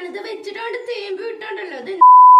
എന്താണ് ഇത് വെച്ചിട്ടോണ്ട് തേമ്പ് വിട്ടോണ്ടല്ലോ ഇത്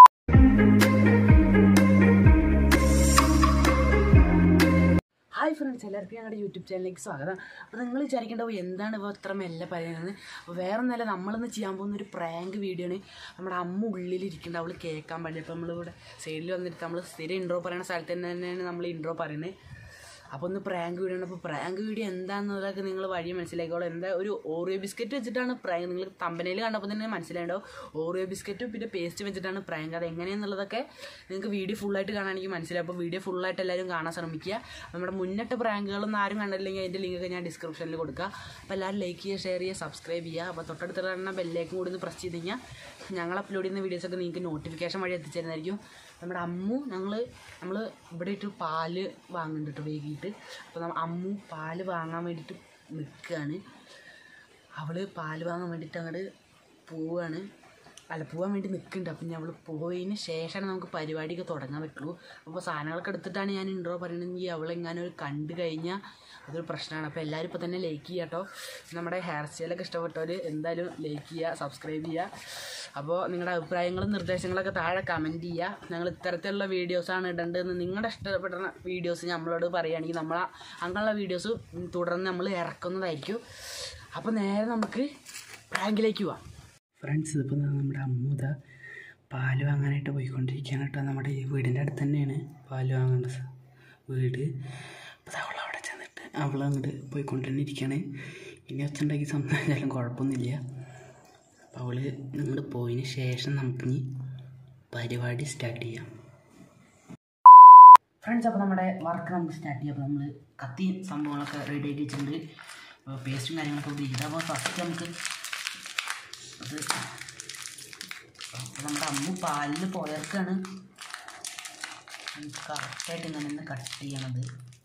ഹായ് ഫ്രണ്ട്സ് എല്ലാവർക്കും ഞങ്ങളുടെ യൂട്യൂബ് ചാനലിലേക്ക് സ്വാഗതം അപ്പോൾ നിങ്ങൾ വിചാരിക്കേണ്ടാവും എന്താണ് ഇപ്പോൾ ഇത്ര മെല്ലെ പറയുന്നത് അപ്പോൾ വേറെ ഒന്നല്ല നമ്മളിന്ന് ചെയ്യാൻ പോകുന്ന ഒരു പ്രാങ്ക് വീഡിയോ ആണ് നമ്മുടെ അമ്മ ഉള്ളിലിരിക്കുന്നുണ്ട് അവൾ കേൾക്കാൻ പാടില്ല അപ്പോൾ നമ്മളിവിടെ സൈഡിൽ വന്നിട്ട് നമ്മൾ സ്ഥിരം ഇൻട്രോ പറയുന്ന സ്ഥലത്ത് തന്നെ തന്നെയാണ് നമ്മൾ ഇൻട്രോ പറയുന്നത് അപ്പോൾ ഒന്ന് പ്രാങ്ക് വീഡിയോ ആണ് അപ്പോൾ പ്രാങ്ക് വീഡിയോ എന്താണെന്നുള്ളതൊക്കെ നിങ്ങൾ വഴി മനസ്സിലാക്കിക്കോളൂ എന്താ ഒരു ഓറിയോ ബിസ്ക്കറ്റ് വെച്ചിട്ടാണ് പ്രാങ്ക് നിങ്ങൾ തമ്പനയിൽ കണ്ടപ്പോൾ തന്നെ മനസ്സിലായിട്ടുണ്ടാവും ഓറിയോ ബിസ്ക്കറ്റും പിന്നെ പേസ്റ്റ് വെച്ചിട്ടാണ് പ്രാങ്ക് അത് എങ്ങനെയാണെന്നുള്ളതൊക്കെ നിങ്ങൾക്ക് വീഡിയോ ഫുള്ളായിട്ട് കാണാൻ എനിക്ക് മനസ്സിലായി അപ്പോൾ വീഡിയോ ഫുള്ളായിട്ട് എല്ലാവരും കാണാൻ ശ്രമിക്കുക നമ്മുടെ മുന്നത്തെ പ്രാങ്കുകളൊന്നും ആരും കണ്ടില്ലെങ്കിൽ അതിൻ്റെ ലിങ്കൊക്കെ ഞാൻ ഡിസ്ക്രിപ്ഷനിൽ കൊടുക്കുക അപ്പോൾ എല്ലാവരും ലൈക്ക് ചെയ്യുക ഷെയർ ചെയ്യുക സബ്സ്ക്രൈബ് ചെയ്യുക അപ്പോൾ തൊട്ടടുത്ത് കാണുന്ന ബെല്ലേക്കും കൂടി ഒന്ന് പ്രസ് ചെയ്ത് കഴിഞ്ഞാൽ ഞങ്ങൾ അപ്ലോഡ് ചെയ്യുന്ന വീഡിയോസൊക്കെ നിങ്ങൾക്ക് നോട്ടിഫിക്കേഷൻ വഴി എത്തിച്ചേരുന്നതായിരിക്കും നമ്മുടെ അമ്മു ഞങ്ങൾ നമ്മൾ ഇവിടെ ഇട്ട് പാല് വാങ്ങുന്നുണ്ട് കേട്ടോ വൈകിട്ട് അപ്പോൾ നമ്മ അമ്മു പാല് വാങ്ങാൻ വേണ്ടിയിട്ട് നിൽക്കുകയാണ് അവൾ പാല് വാങ്ങാൻ വേണ്ടിയിട്ട് അങ്ങോട്ട് പോവുകയാണ് അല്ല പോകാൻ വേണ്ടി നിൽക്കുന്നുണ്ട് അപ്പം ഞങ്ങൾ പോയതിന് ശേഷമാണ് നമുക്ക് പരിപാടിയൊക്കെ തുടങ്ങാൻ പറ്റുള്ളൂ അപ്പോൾ സാധനങ്ങളൊക്കെ എടുത്തിട്ടാണ് ഞാൻ ഇൻട്രോ പറയണമെങ്കിൽ അവളെങ്ങാനും ഒരു കണ്ടു കഴിഞ്ഞാൽ അതൊരു പ്രശ്നമാണ് അപ്പോൾ എല്ലാവരും ഇപ്പോൾ തന്നെ ലൈക്ക് ചെയ്യുക കേട്ടോ നമ്മുടെ ഹെയർ സ്റ്റൈലൊക്കെ ഇഷ്ടപ്പെട്ടവർ എന്തായാലും ലൈക്ക് ചെയ്യുക സബ്സ്ക്രൈബ് ചെയ്യുക അപ്പോൾ നിങ്ങളുടെ അഭിപ്രായങ്ങളും നിർദ്ദേശങ്ങളൊക്കെ താഴെ കമൻറ്റ് ചെയ്യുക ഞങ്ങൾ ഇത്തരത്തിലുള്ള വീഡിയോസാണ് ഇടേണ്ടതെന്ന് നിങ്ങളുടെ ഇഷ്ടപ്പെടുന്ന വീഡിയോസ് നമ്മളോട് പറയുകയാണെങ്കിൽ നമ്മൾ അങ്ങനെയുള്ള വീഡിയോസ് തുടർന്ന് നമ്മൾ ഇറക്കുന്നതായിരിക്കും അപ്പോൾ നേരെ നമുക്ക് പ്രാങ്കിലേക്ക് പോവാം ഫ്രണ്ട്സ് ഇതിപ്പോൾ നമ്മുടെ അമ്മൂത പാല് വാങ്ങാനായിട്ട് പോയിക്കൊണ്ടിരിക്കുകയാണ് കേട്ടോ നമ്മുടെ ഈ വീടിൻ്റെ അടുത്ത് തന്നെയാണ് പാല് വാങ്ങേണ്ട സ- വീട് അപ്പോൾ അവൾ അവിടെ ചെന്നിട്ട് അവൾ അങ്ങോട്ട് പോയിക്കൊണ്ടിരിക്കുകയാണ് ഇനി വെച്ചിട്ടുണ്ടെങ്കിൽ സംസാരിച്ചാലും കുഴപ്പമൊന്നുമില്ല അപ്പോൾ അവൾ നിങ്ങൾ പോയതിന് ശേഷം നമുക്കിനി പരിപാടി സ്റ്റാർട്ട് ചെയ്യാം ഫ്രണ്ട്സ് അപ്പോൾ നമ്മുടെ വർക്ക് നമുക്ക് സ്റ്റാർട്ട് ചെയ്യാം അപ്പോൾ നമ്മൾ കത്തി സംഭവങ്ങളൊക്കെ റെഡി ആക്കി വെച്ചിട്ടുണ്ട് അപ്പോൾ പേസ്റ്റും കാര്യങ്ങളൊക്കെ ഇവിടെ ഇരിക്കുന്നത് അപ്പോൾ ഫസ്റ്റ് നമുക്ക് അത് അപ്പോൾ നമ്മുടെ അമ്മ പാലിൽ പോയർക്കാണ് കറക്റ്റായിട്ട് ഇങ്ങനെ ഒന്ന് കട്ട് ചെയ്യണത്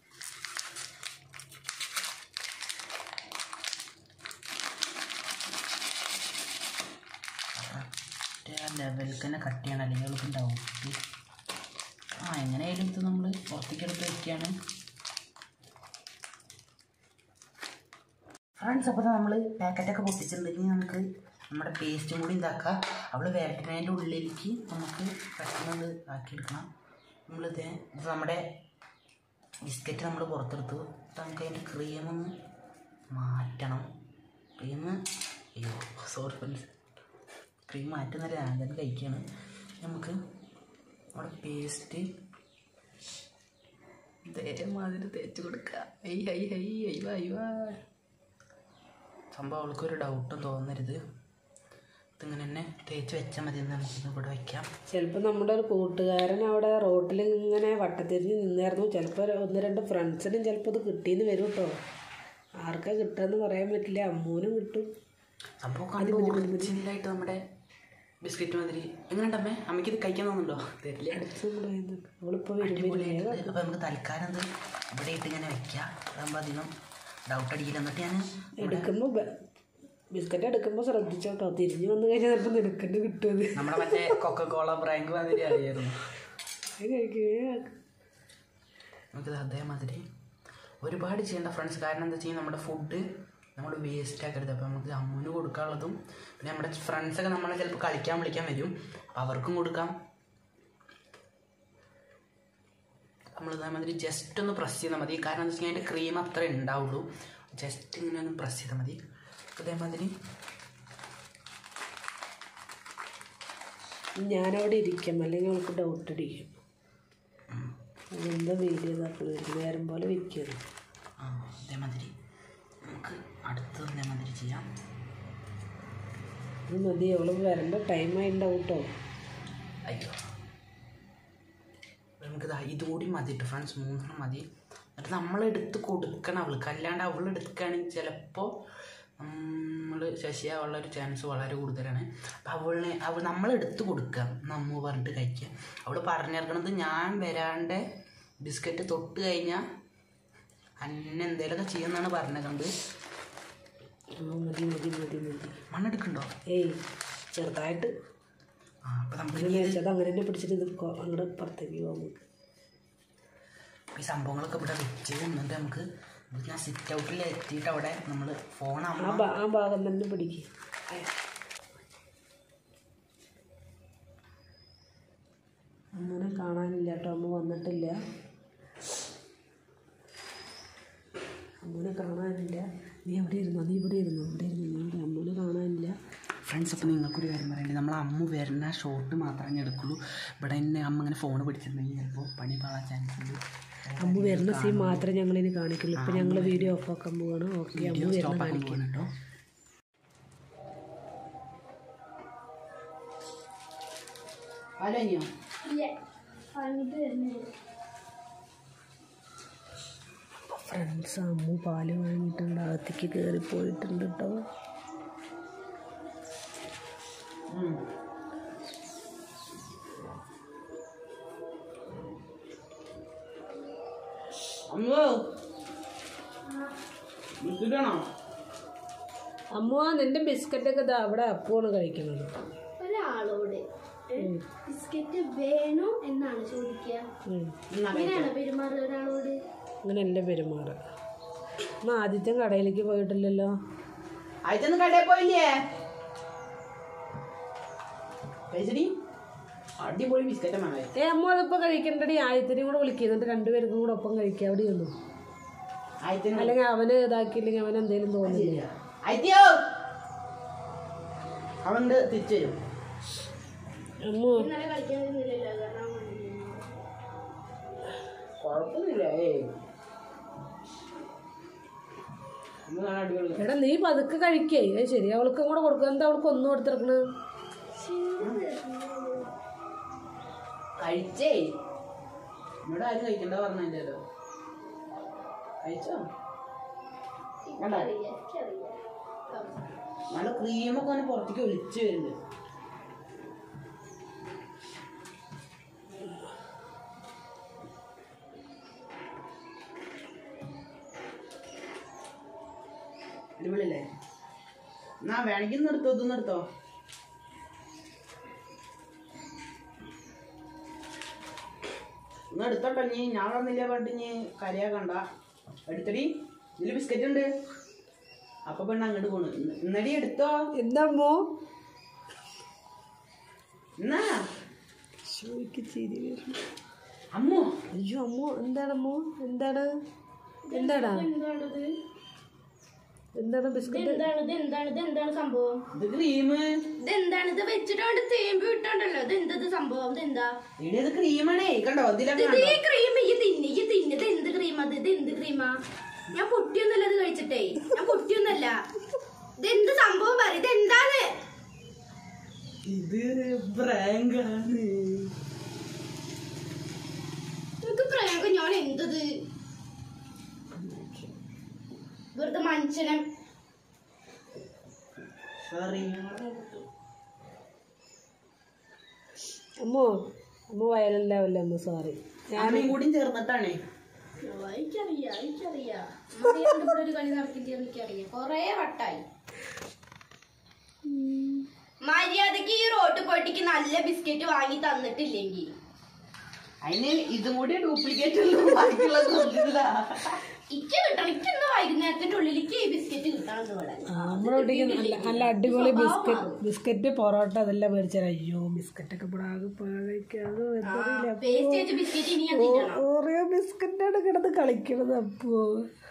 കറക്റ്റ് ആ ലെവലിൽ തന്നെ കട്ട് ചെയ്യണം അല്ലെങ്കിൽ അവൾക്ക് ഉണ്ടാവും ആ എങ്ങനെയായാലും ഇത് നമ്മൾ പുറത്തേക്ക് എടുത്ത് വെക്കുകയാണ് ഫ്രണ്ട്സ് അപ്പോൾ നമ്മൾ പാക്കറ്റൊക്കെ പൊട്ടിച്ചിട്ടുണ്ടെങ്കിൽ നമുക്ക് നമ്മുടെ പേസ്റ്റും കൂടി ഇതാക്കാം അവൾ വരട്ടുന്നതിൻ്റെ ഉള്ളിലേക്ക് നമുക്ക് പെട്ടെന്ന് ഇത് ആക്കിയെടുക്കണം നമ്മളിത് ഇത് നമ്മുടെ ബിസ്ക്കറ്റ് നമ്മൾ പുറത്തെടുത്തു എന്നിട്ട് നമുക്ക് അതിൻ്റെ ക്രീം ഒന്ന് മാറ്റണം ക്രീം അയ്യോ സോറി ഫ്രണ്ട്സ് ക്രീം മാറ്റുന്നില്ല ഞാൻ തന്നെ കഴിക്കുകയാണ് നമുക്ക് നമ്മുടെ പേസ്റ്റ് ഇതേമാതിരി തേച്ച് കൊടുക്കുക ഐ ഹൈ ഹൈ അയ്യോ അയ്യോ സംഭവം അവൾക്കൊരു ഡൗട്ടും തോന്നരുത് ഇതിങ്ങനെ തന്നെ തേച്ച് വെച്ചാൽ മതി എന്ന് നമുക്ക് ഇവിടെ വയ്ക്കാം ചിലപ്പോൾ നമ്മുടെ ഒരു കൂട്ടുകാരൻ അവിടെ റോട്ടിൽ ഇങ്ങനെ വട്ടത്തിരിഞ്ഞ് നിന്നായിരുന്നു ചിലപ്പോൾ ഒന്ന് രണ്ട് ഫ്രണ്ട്സിനും ചിലപ്പോൾ ഇത് കിട്ടിയെന്ന് വരും കേട്ടോ ആർക്കാ കിട്ടുകയെന്ന് പറയാൻ പറ്റില്ല അമ്മൂനും കിട്ടും സംഭവം കണ്ടു ഒറിജിനലായിട്ട് നമ്മുടെ ബിസ്ക്കറ്റ് മാതിരി എങ്ങനെയുണ്ടമ്മേ അമ്മയ്ക്ക് ഇത് കഴിക്കാൻ തോന്നുന്നുണ്ടോ തരില്ല അവളിപ്പോൾ വരും അടിപൊളിയായിട്ട് അപ്പോൾ നമുക്ക് തൽക്കാലം ഇത് ഇവിടെ ഇട്ട് ഇങ്ങനെ വെക്കാം അതാകുമ്പോൾ അധികം ഡൗട്ട് അടിക്കില്ല എന്നിട്ട് ഞാൻ എടുക്കുമ്പോൾ ബിസ്ക്കറ്റ് എടുക്കുമ്പോൾ ശ്രദ്ധിച്ചോട്ടോ തിരിഞ്ഞു വന്നു കഴിഞ്ഞാൽ ചിലപ്പോൾ നിനക്കണ്ട് കിട്ടുമത് നമ്മുടെ മറ്റേ കൊക്കക്കോള പ്രാങ്ക് മാതിരി അറിയായിരുന്നു അത് കഴിക്കുകയോ നമുക്കിത് അതേമാതിരി ഒരുപാട് ചെയ്യേണ്ട ഫ്രണ്ട്സ് കാരണം എന്താ വെച്ചാൽ നമ്മുടെ ഫുഡ് നമ്മൾ വേസ്റ്റ് ആക്കരുത് അപ്പോൾ നമുക്ക് അമ്മൂന് കൊടുക്കാനുള്ളതും പിന്നെ നമ്മുടെ ഫ്രണ്ട്സൊക്കെ നമ്മളെ ചിലപ്പോൾ കളിക്കാൻ വിളിക്കാൻ വരും അപ്പോൾ അവർക്കും കൊടുക്കാം നമ്മൾ ഇതേമാതിരി ജസ്റ്റ് ഒന്ന് പ്രസ് ചെയ്താൽ മതി കാരണം എന്താ വെച്ചാൽ അതിൻ്റെ ക്രീം അത്ര ഉണ്ടാവുള്ളൂ ജസ്റ്റ് ഇങ്ങനെ ഒന്ന് പ്രസ് ചെയ്താൽ മതി ഇതേമാതിരി ഞാനവിടെ ഇരിക്കാം അല്ലെങ്കിൽ അവൾക്ക് ഡൗട്ട് അടിക്കും അതെന്താ വീഡിയോ ഇതാക്കുന്നത് നേരം പോലെ വിൽക്കരുത് ആ ഇതേമാതിരി നമുക്ക് അടുത്തത് ഇതേമാതിരി ചെയ്യാം ഇത് മതി അവൾ വരേണ്ട ടൈമായി ഉണ്ടാവും കേട്ടോ അയ്യോ നമുക്ക് ദാ ഇതുകൂടി മതി കേട്ടോ ഫ്രണ്ട്സ് മൂന്നെണ്ണം മതി എന്നിട്ട് നമ്മൾ എടുത്ത് കൊടുക്കണം അവൾക്ക് അല്ലാണ്ട് അവൾ എടുക്കുകയാണെങ്കിൽ ചിലപ്പോൾ നമ്മൾ ശശിയാവാനുള്ള ഒരു ചാൻസ് വളരെ കൂടുതലാണ് അപ്പം അവളിനെ അവൾ നമ്മൾ എടുത്ത് കൊടുക്കുക നമ്മ പറഞ്ഞിട്ട് കഴിക്കുക അവൾ പറഞ്ഞിരിക്കണത് ഞാൻ വരാണ്ട് ബിസ്ക്കറ്റ് തൊട്ട് കഴിഞ്ഞാൽ അന്നെ എന്തെങ്കിലുമൊക്കെ ചെയ്യുമെന്നാണ് പറഞ്ഞേക്കുന്നത് ആ മതി മതി മതി മതി മണ്ണെടുക്കണ്ടോ ഏയ് ചെറുതായിട്ട് ആ അപ്പം നമുക്ക് അങ്ങനെ വെച്ചത് അങ്ങനെ തന്നെ പിടിച്ചിട്ട് ഇത് കൊ- അങ്ങോട്ട് പുറത്തേക്ക് പോകാം നമുക്ക് ഈ സംഭവങ്ങളൊക്കെ ഇവിടെ വെച്ച് എന്നിട്ട് നമുക്ക് ഇത് ഞാൻ സിറ്റ് ഔട്ടിൽ എത്തിയിട്ട് അവിടെ നമ്മൾ ഫോൺ ആ അമ്മ ഭാ- ആ ഭാഗം തന്നെ പിടിക്കുക കാണാനില്ല കേട്ടോ അമ്മ വന്നിട്ടില്ല അമ്മൂനെ കാണാനില്ല നീ എവിടെ ഇരുന്നോ നീ ഇവിടെ ഇരുന്നോ ഇവിടെ ഇരുന്നു നീ ഇവിടെ അമ്മൂനെ കാണാനില്ല ഫ്രണ്ട്സ് അപ്പോൾ നിങ്ങൾക്കൊരു കാര്യം പറയണ്ടേ നമ്മൾ അമ്മ വരുന്ന ഷോട്ട് മാത്രമേ എടുക്കുള്ളൂ ഇവിടെ തന്നെ അമ്മ ഇങ്ങനെ ഫോൺ പിടിച്ചിട്ടുണ്ടെങ്കിൽ ചിലപ്പോൾ പണി പാളാൻ ചാൻസ് ഉണ്ട് അമ്മ വരുന്ന സീൻ മാത്രമേ ഞങ്ങളിനി കാണിക്കുള്ളൂ ഇപ്പം ഞങ്ങൾ വീഡിയോ ഓഫ് ആക്കാൻ പോവാണ് ഓക്കെ അമ്മ വരുന്ന സ്റ്റോപ്പ് ആക്കാൻ കാണിക്കാം പോകണം കേട്ടോ അലഞ്ഞോ ഇല്ല വാങ്ങിട്ട് വരുന്നത് ഫ്രണ്ട്സ് അമ്മു പാല് വാങ്ങിയിട്ടുണ്ട് അകത്തേക്ക് കയറി പോയിട്ടുണ്ട് കേട്ടോ അമ്മോ ബിസ്ക്കറ്റാണോ അമ്മു നിന്റെ ബിസ്ക്കറ്റൊക്കെ ഇതാ അവിടെ അപ്പുവാണ് കഴിക്കുന്നത് ഒരാളോട് ബിസ്ക്കറ്റ് വേണോ എന്നാണ് ചോദിക്കുക ഉം. ഇങ്ങനെയാണോ പെരുമാറുക ഒരാളോട് അങ്ങനെയല്ല പെരുമാറ് അമ്മ ആദ്യത്തെ കടയിലേക്ക് പോയിട്ടില്ലല്ലോ അയച്ചൊന്നും കടയിൽ പോയില്ലേ കഴിച്ചടി അടിപൊളി ബിസ്ക്കറ്റ് വേണേ ഏ അമ്മ അതിപ്പോ കഴിക്കണ്ടടി ആദ്യത്തിനെയും കൂടെ വിളിക്കുക എന്നിട്ട് രണ്ടുപേർക്കും കൂടെ ഒപ്പം കഴിക്കുക അവിടെ ഇരുന്നു അയത്തിന് അല്ലെങ്കിൽ അവന് ഇതാക്കിയില്ലെങ്കിൽ അവൻ എന്തേലും തോന്നില്ല അയത്തിയോ അവണ്ട് തിരിച്ചു വരും അമ്മു ഇന്നലെ കളിക്കാൻ വരുന്നില്ലല്ലോ കാരണം കുഴപ്പമൊന്നുമില്ല ഏയ് അമ്മ നല്ല അടിപൊളി എടാ നീ പതുക്കെ കഴിക്കേ അത് ശരി അവൾക്കും കൂടെ കൊടുക്കുക എന്താ അവൾക്ക് ഒന്നും കൊടുത്തിറക്കണ് കഴിച്ചേ ഇവിടെ ആരും കഴിക്കണ്ട പറഞ്ഞല്ലോ കഴിച്ചോ വേണ്ട നല്ല ക്രീമൊക്കെ അങ്ങനെ പുറത്തേക്ക് ഒലിച്ചു വരുന്നുണ്ട് അടിപൊളിയല്ലേ എന്നാ വേണമെങ്കിൽ ഒന്ന് എടുത്തോ ഇതൊന്നും എടുത്തോ ഒന്ന് എടുത്തോട്ടോ നീ ഞാൻ വന്നില്ല പറഞ്ഞിട്ട് നീ കരയാ കണ്ട എടുത്തടി ഇതിൽ ബിസ്ക്കറ്റ് ഉണ്ട് അപ്പൊ പെണ്ണ് അങ്ങോട്ട് പോണു ഇന്ന- ഇന്നടി എടുത്തോ എന്താ അമ്മോ എന്നാ ശോയ്ക്ക് ചിരി വരുന്നു. അമ്മോ അയ്യോ അമ്മോ എന്താണ് അമ്മോ എന്താണ് എന്താടാ എന്താണിത് എന്താണ് ബിസ്ക്കറ്റ് എന്താണിത് എന്താണിത് എന്താണ് സംഭവം ഇത് ക്രീം ഇതെന്താണ് ഇത് വെച്ചിട്ടുണ്ട് തേമ്പ് വിട്ടോണ്ടല്ലോ ഇത് എന്തത് സംഭവം ഇതെന്താ ഇവിടെ ഇത് ക്രീമാണേ കണ്ടോ ഇതിലൊക്കെ ഇത് ഈ ക്രീം ഈ തിന്ന് ഈ തിന്ന് ഇത് എന്ത് ക്രീമാ ഇത് ഇത് എന്ത് ക്രീമാ ഞാൻ പൊട്ടിയൊന്നല്ല ഇത് കഴിച്ചിട്ടേ ഞാൻ പൊട്ടിയൊന്നല്ല ഇത് എന്ത് സംഭവം പറ ഇത് എന്താണ് ഇത് പ്രാങ്കാണ് നിനക്ക് പ്രയോഗം ഞാൻ എന്തത് വെറുതെ മനുഷ്യനെ സോറി അമ്മോ അമ്മ വയലല്ലാവല്ലേ അമ്മ സോറി ഞാനും കൂടി ചേർന്നിട്ടാണേ എനിക്കറിയാം എനിക്കറിയാം മറിയാണ്ട് ഇവിടെ ഒരു കളി നടക്കില്ല എനിക്കറിയാം കൊറേ വട്ടായി മര്യാദക്ക് ഈ റോട്ട് പോയിട്ടിക്ക് നല്ല ബിസ്ക്കറ്റ് വാങ്ങി തന്നിട്ടില്ലെങ്കിൽ അതിന് ഇതും കൂടി ഡ്യൂപ്ലിക്കേറ്റ് ഉള്ളൂ ബാക്കിയുള്ളത് കൊടുത്തില്ല ഇക്ക് കിട്ടണം ഇക്ക് ഇന്ന് വൈകുന്നേരത്തിന്റെ ഉള്ളിലേക്ക് ഈ ബിസ്ക്കറ്റ് കിട്ടണം ഇവിടെ നമ്മളൊട്ടിക്ക് നല്ല നല്ല അടിപൊളി ബിസ്ക്കറ്റ് ബിസ്ക്കറ്റ് പൊറോട്ട അതെല്ലാം മേടിച്ചാൽ അയ്യോ ബിസ്ക്കറ്റൊക്കെ ഇവിടെ ആകെ കഴിക്കാതെ എന്തറിയില്ല വേസ്റ്റ് ചെയ്ത ബിസ്ക്കറ്റ് ഇനി ഞാൻ തിന്നണം ഓറിയോ ബിസ്ക്കറ്റാണ് കിടന്ന് കളിക്കണത് അപ്പോ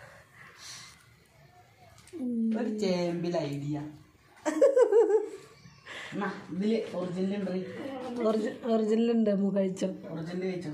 ഒരു ചേമ്പിൽ ഐഡിയ ഇതില് ഒറിജിനൽ ഉണ്ട് ഒറിജിനൽ ഉണ്ട് അമ്മ കഴിച്ചോ ഒറിജിനൽ കഴിച്ചോ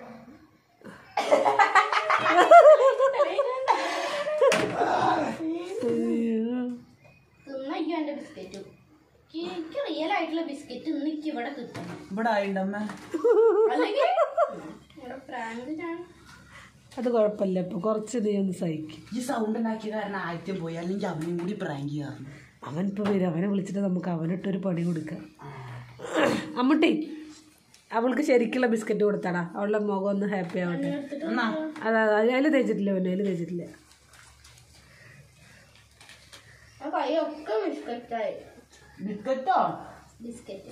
തിന്നയ്യോ എന്റെ ബിസ്ക്കറ്റ് എനിക്ക് റിയൽ ആയിട്ടുള്ള ബിസ്ക്കറ്റ് ഇന്ന് എനിക്ക് ഇവിടെ കിട്ടണം ഇവിടെ ആയിണ്ടമ്മ അല്ലെങ്കിൽ ഇവിടെ പ്രാങ്ക് ഞാൻ അത് കുഴപ്പമില്ല ഇപ്പൊ കുറച്ച് നീ ഒന്ന് സഹിക്കും ഈ സൗണ്ട് ഉണ്ടാക്കിയ കാരണം ആദ്യം പോയി അല്ലെങ്കിൽ അവനും കൂടി പ്രാങ്ക് ചെയ്യാറുണ്ട് അവൻ ഇപ്പൊ വരും അവനെ വിളിച്ചിട്ട് നമുക്ക് അവനിട്ടൊരു പണി കൊടുക്കാം അമ്മട്ടി അവൾക്ക് ശരിക്കുള്ള ബിസ്ക്കറ്റ് കൊടുത്താടാ അവളുടെ മുഖം ഒന്ന് ഹാപ്പി ആവട്ടെ എന്നാ അതാ അതിൽ തേച്ചിട്ടില്ല പിന്നെ അതിൽ തേച്ചിട്ടില്ല ആ കൈയൊക്കെ ബിസ്ക്കറ്റായി ബിസ്ക്കറ്റോ ബിസ്ക്കറ്റ്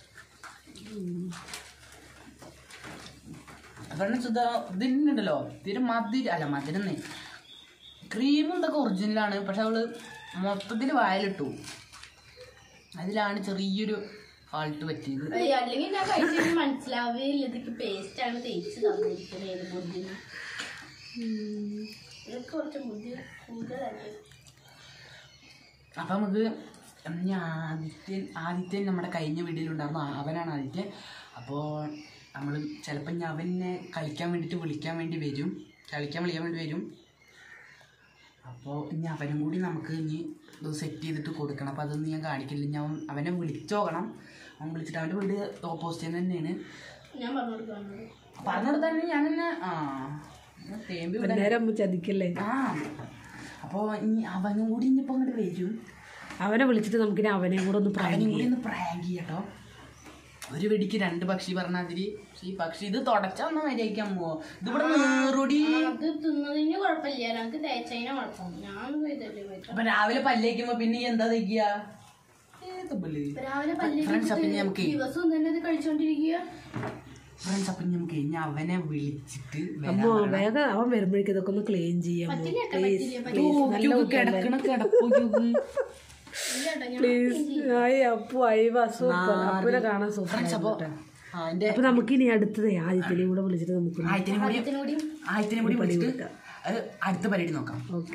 കാരണം സുധ ഇതിനുണ്ടല്ലോ ഇതിന് മധുര അല്ല മധുരന്നേ ക്രീമും ഇതൊക്കെ ഒറിജിനലാണ് പക്ഷെ അവള് മൊത്തത്തിൽ വായലിട്ടു അതിലാണ് ചെറിയൊരു ഫാൾട്ട് പറ്റിയത് ഏയ്, അല്ലെങ്കിൽ ഞാൻ കഴിച്ചിട്ട് മനസ്സിലാവില്ല ഇതൊക്കെ പേസ്റ്റ് ആണ് തേച്ച് തന്നിരിക്കുന്നത് ബുദ്ധിന് ഇതൊക്കെ കുറച്ച് ബുദ്ധി കൂടുതലല്ലേ അപ്പം നമുക്ക് ഇനി ആദിത്യൻ ആദിത്യൻ നമ്മുടെ കഴിഞ്ഞ വീഡിയോയിലുണ്ടായിരുന്നു ആ- അവനാണ് ആദിത്യൻ അപ്പോൾ നമ്മൾ ചിലപ്പോൾ ഇനി അവനെ കളിക്കാൻ വേണ്ടിയിട്ട് വിളിക്കാൻ വേണ്ടി വരും കളിക്കാൻ വിളിക്കാൻ വേണ്ടി വരും അപ്പോൾ ഇനി അവനും കൂടി നമുക്ക് ഇനി ഇത് സെറ്റ് ചെയ്തിട്ട് കൊടുക്കണം അപ്പോൾ അതൊന്നും ഞാൻ കാണിക്കില്ല ഞാൻ അവൻ- അവനെ വിളിച്ചു നോക്കണം അവൻ വിളിച്ചിട്ട് അവൻ്റെ വീട് ഓപ്പോസിറ്റ് തന്നെയാണ് ഞാൻ പറഞ്ഞു കൊടുക്കാനുള്ളത് പറഞ്ഞോട് തന്നെ ഞാൻ തന്നെ ആ തേമ്പി വിടാൻ നേരം അമ്മ ചതിക്കല്ലേ ആ അപ്പോൾ ഇനി അവനും കൂടി ഇനിയിപ്പോൾ അങ്ങോട്ട് വരും അവനെ വിളിച്ചിട്ട് നമുക്കിനി അവനെ കൂടെ ഒന്ന് അവനും പ്രായം കൂടി ഒന്ന് പ്രാങ്ക് ചെയ്യട്ടോ ഒരു വെടിക്ക് രണ്ട് പക്ഷി പറഞ്ഞാതിരി പക്ഷെ ഈ പക്ഷി ഇത് തുടച്ചൊന്നും മര്യാദയ്ക്കാൻ പോവോ ഇതിവിടെ നേറുടി അത് തിന്നതിന് കുഴപ്പമില്ല ഞങ്ങൾക്ക് തേച്ചതിനെ കുഴപ്പം ഞാൻ ചെയ്തല്ലേ പോയിട്ട് അപ്പൊ രാവിലെ പല്ലേക്കുമ്പോ പിന്നെ ഈ എന്താ തയ്ക്കുക രാവിലെ ഫ്രണ്ട്സ് അപ്പൊ ഇനി നമുക്ക് ദിവസവും തന്നെ ഇത് കഴിച്ചോണ്ടിരിക്കുക ഫ്രണ്ട്സ് അപ്പൊ ഇനി നമുക്ക് ഇനി അവനെ വിളിച്ചിട്ട് അമ്മ വേഗം അവൻ വരുമ്പോഴേക്കും ഇതൊക്കെ ഒന്ന് ക്ലീൻ ചെയ്യാം പറ്റില്ല പറ്റില്ല കിടക്കണ കിടപ്പോ ഇല്ലട്ടോ ഞാൻ പ്ലീസ് ആയി അപ്പു അയവ സൂപ്പർ അപ്പുനെ കാണാൻ സൂപ്പർ ഫ്രണ്ട്സ് അപ്പൊ അതിന്റെ അപ്പൊ നമുക്കിനി അടുത്തത് ആദ്യത്തിനെ കൂടെ വിളിച്ചിട്ട് നമുക്ക് ആയത്തിനെ കൂടി ഇതിനൂടി ആയത്തിനെ കൂടി വിളിച്ചിട്ട് അത് അടുത്ത പരിപാടി നോക്കാം ഓക്കെ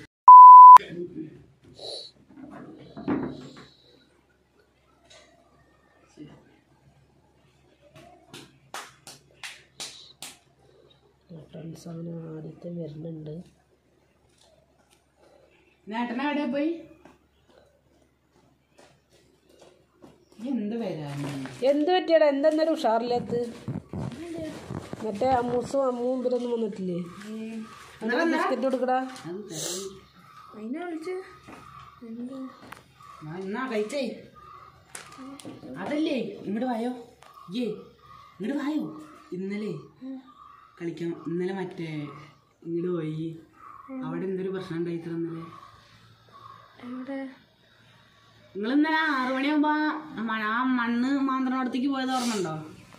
ഫ്രണ്ട്സ് അവന് ആദ്യത്തെ വരുന്നുണ്ട് നേട്ടന എവിടെ പോയി ഈ എന്ത് വരാന് എന്ത് പറ്റിയടാ എന്തെന്നാലും ഉഷാറില്ലാത്ത മറ്റേ അമ്മൂസും അമ്മും ഇവരൊന്നും വന്നിട്ടില്ലേ ബിസ്ക്കറ്റ് കൊടുക്കടാ അതിനെ വിളിച്ച് ആ, എന്നാ കഴിച്ചേ അതല്ലേ ഇങ്ങോട്ട് വായോ ഏ ഇങ്ങോട്ട് വായോ ഇന്നലെ കളിക്കാം ഇന്നലെ മറ്റേ ഇങ്ങോട്ട് പോയി അവിടെ എന്തൊരു പ്രശ്നം ഉണ്ടായിത്ര ഇന്നലെ നിങ്ങൾ ഇന്നലെ ആറു മണിയാകുമ്പോ ആ മ- ആ മണ്ണ് മാന്ത്രണോടത്തേക്ക് പോയത് ഓർമ്മയുണ്ടോ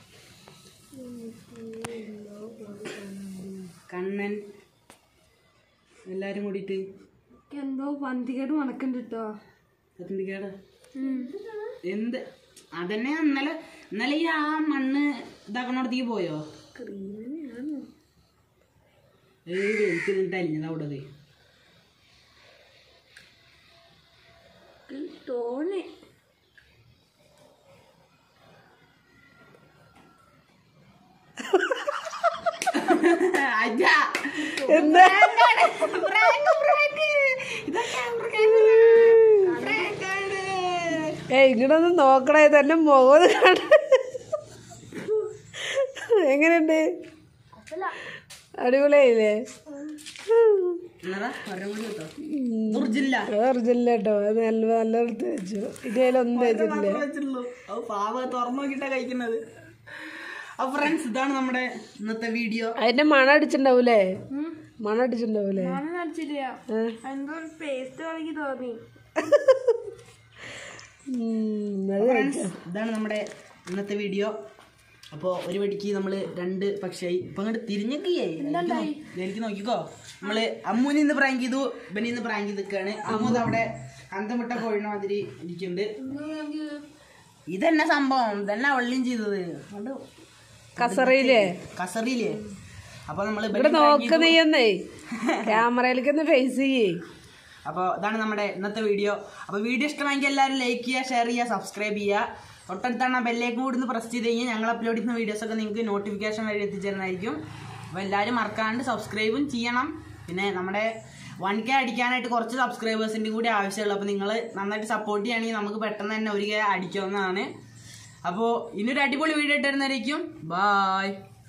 കണ്ണൻ എല്ലാരും കൂടിയിട്ട് എന്തോ പന്തികേട് മണക്കുണ്ട് കേട്ടോ പത്തനംതിട്ട എന്ത് അതന്നെ ഇന്നലെ ഇന്നലെ ഈ ആ മണ്ണ് ഇതാക്കണോടത്തേക്ക് പോയോ ഏയ് എനിക്ക് നിന്നിട്ട് അലിഞ്ഞത് അവിടെ ദേ. തോന്നി അച്ഛാ. എന്താ Prank, prank. ഇതൊക്കെ prank. Prank ആണ്. ഏയ് ഇങ്ങോട്ടൊന്ന് നോക്കണേ തന്നെ മുഖം കാണ എങ്ങനെയുണ്ട് അടിപൊളിയായില്ലേ എന്നതാ? ഒരെണ്ണം കൂടി കേട്ടോ. ഒറിജിനലാ. ഒറിജിനൽ കേട്ടോ അത് നല്ല നല്ലോണം തേച്ചു ഇതിലൊന്നും തേച്ചിട്ടില്ല മാത്രമേ വെച്ചിട്ടുള്ളൂ. അത് പാവ തുറന്നു നോക്കിട്ടാ കഴിക്കുന്നത് അപ്പൊ ഫ്രണ്ട്സ് ഇതാണ് നമ്മുടെ ഇന്നത്തെ വീഡിയോ അതിന്റെ മണം അടിച്ചിണ്ടാവൂലേ മണം അടിച്ചിണ്ടാവൂലേ ഏ? എന്തോ പേസ്റ്റ് കളി തോന്നി ഉം, അത് ഫ്രണ്ട്സ് ഇതാണ് നമ്മുടെ ഇന്നത്തെ വീഡിയോ അപ്പോൾ ഒരു വെടിക്ക് നമ്മൾ രണ്ട് പക്ഷിയായി ഇപ്പൊ അങ്ങോട്ട് തിരിഞ്ഞൊക്കെ എനിക്ക് നോക്കിക്കോ നമ്മള് അമ്മൂന് ഇന്ന് പ്രാങ്ക് ചെയ്തു ഇവന് ഇന്ന് പ്രാങ്ക് ചെയ്ത് നിൽക്കുകയാണ് അമ്മു ദാ അവിടെ അന്തമിട്ട കോഴിന മാതിരി ഇരിക്കുന്നുണ്ട് ഇതന്നെ സംഭവം ഇതന്നെ വള്ളിയും ചെയ്തത് അതുകൊണ്ട് കസറയില്ലേ കസറിയില്ലേ അപ്പൊ നമ്മൾ ഇവിടെ നോക്ക് നീയെന്നേ ക്യാമറയിലേക്ക് ഒന്ന് ഫേസ് ചെയ്യേ അപ്പോൾ ഇതാണ് നമ്മുടെ ഇന്നത്തെ വീഡിയോ അപ്പോൾ വീഡിയോ ഇഷ്ടമായെങ്കിൽ എല്ലാവരും ലൈക്ക് ചെയ്യുക ഷെയർ ചെയ്യുക സബ്സ്ക്രൈബ് ചെയ്യുക തൊട്ടടുത്താണ് ആ ബെല്ലേക്ക് കൂടി ഒന്ന് പ്രസ് ചെയ്ത് കഴിഞ്ഞാൽ ഞങ്ങൾ അപ്ലോഡ് ചെയ്യുന്ന വീഡിയോസൊക്കെ നിങ്ങൾക്ക് നോട്ടിഫിക്കേഷൻ വഴി എത്തിച്ചേരുന്നതായിരിക്കും അപ്പോൾ എല്ലാവരും മറക്കാണ്ട് സബ്സ്ക്രൈബും ചെയ്യണം പിന്നെ നമ്മുടെ വൺ കെ അടിക്കാനായിട്ട് കുറച്ച് സബ്സ്ക്രൈബേഴ്സിൻ്റെ കൂടി ആവശ്യമുള്ളൂ അപ്പോൾ നിങ്ങൾ നന്നായിട്ട് സപ്പോർട്ട് ചെയ്യുകയാണെങ്കിൽ നമുക്ക് പെട്ടെന്ന് തന്നെ ഒരു കെ അടിക്കാവുന്നതാണ് അപ്പോൾ ഇനിയൊരു അടിപൊളി വീഡിയോ ഇട്ട് തരുന്നതായിരിക്കും ബായ്